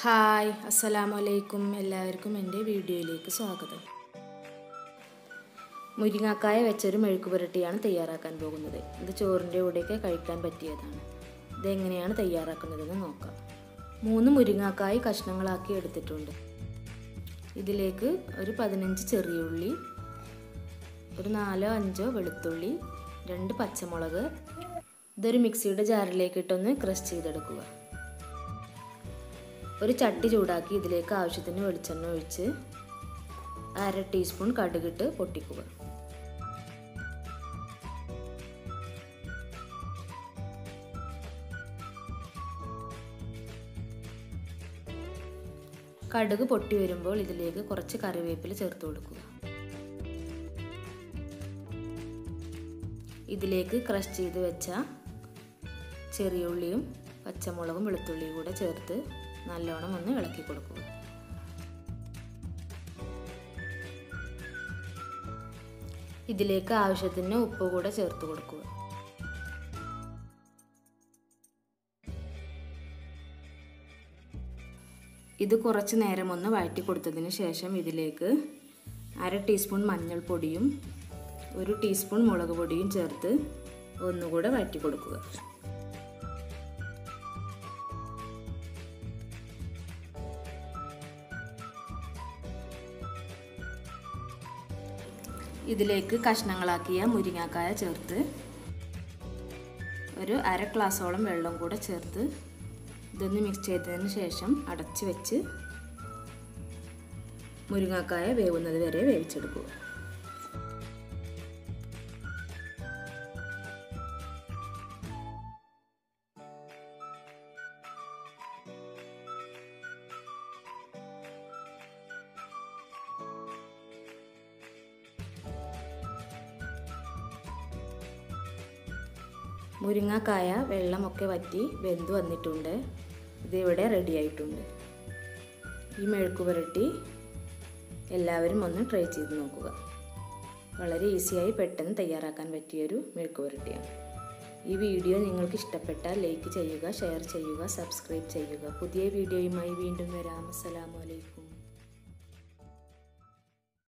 hi അസ്സലാമു അലൈക്കും എല്ലാവർക്കും എൻ്റെ വീഡിയോയിലേക്ക് സ്വാഗതം മുരിങ്ങാക്കായ വെച്ചൊരു മെഴുക്ക് പുരട്ടിയാണ് തയ്യാറാക്കാൻ പോകുന്നത് ഇത് ചോറിൻ്റെ കൂടെയൊക്കെ കഴിക്കാൻ പറ്റിയതാണ് ഇതെങ്ങനെയാണ് തയ്യാറാക്കുന്നതെന്ന് നോക്കാം മൂന്ന് മുരിങ്ങാക്കായ കഷ്ണങ്ങളാക്കി എടുത്തിട്ടുണ്ട് ഇതിലേക്ക് ഒരു പതിനഞ്ച് ചെറിയുള്ളി ഒരു നാലോ അഞ്ചോ വെളുത്തുള്ളി രണ്ട് പച്ചമുളക് ഇതൊരു മിക്സിയുടെ ജാറിലേക്ക് ഇട്ടൊന്ന് ക്രഷ് ചെയ്തെടുക്കുക ഒരു ചട്ടി ചൂടാക്കി ഇതിലേക്ക് ആവശ്യത്തിന് വെളിച്ചെണ്ണ ഒഴിച്ച് അര ടീസ്പൂൺ കടുകിട്ട് പൊട്ടിക്കുക കടുക് പൊട്ടി വരുമ്പോൾ ഇതിലേക്ക് കുറച്ച് കറിവേപ്പില ചേർത്ത് കൊടുക്കുക ഇതിലേക്ക് ക്രഷ് ചെയ്ത് വെച്ച ചെറിയ ഉള്ളിയും പച്ചമുളകും വെളുത്തുള്ളിയും കൂടെ ചേർത്ത് നല്ലോണം ഒന്ന് ഇളക്കി കൊടുക്കുക ഇതിലേക്ക് ആവശ്യത്തിന് ഉപ്പ് കൂടെ ചേർത്ത് കൊടുക്കുക ഇത് കുറച്ച് നേരം ഒന്ന് വഴറ്റി കൊടുത്തതിന് ശേഷം ഇതിലേക്ക് അര ടീസ്പൂൺ മഞ്ഞൾപ്പൊടിയും ഒരു ടീസ്പൂൺ മുളക് പൊടിയും ചേർത്ത് ഒന്നുകൂടെ വഴറ്റി കൊടുക്കുക ഇതിലേക്ക് കഷ്ണങ്ങളാക്കിയ മുരിങ്ങാക്കായ ചേർത്ത് ഒരു അര ഗ്ലാസോളം വെള്ളം കൂടെ ചേർത്ത് ഇതൊന്ന് മിക്സ് ചെയ്തതിന് ശേഷം അടച്ച് വെച്ച് മുരിങ്ങാക്കായ വേവുന്നത് വരെ വേവിച്ചെടുക്കുക മുരിങ്ങക്കായ വെള്ളമൊക്കെ വറ്റി വെന്ത് വന്നിട്ടുണ്ട് ഇതിവിടെ റെഡി ആയിട്ടുണ്ട് ഈ മെഴുക്ക് പുരട്ടി എല്ലാവരും ഒന്ന് ട്രൈ ചെയ്ത് നോക്കുക വളരെ ഈസിയായി പെട്ടെന്ന് തയ്യാറാക്കാൻ പറ്റിയൊരു മെഴുക്ക് പുരട്ടിയാണ് ഈ വീഡിയോ നിങ്ങൾക്ക് ഇഷ്ടപ്പെട്ടാൽ ലൈക്ക് ചെയ്യുക ഷെയർ ചെയ്യുക സബ്സ്ക്രൈബ് ചെയ്യുക പുതിയ വീഡിയോയുമായി വീണ്ടും വരാം അസ്സലാമു അലൈക്കും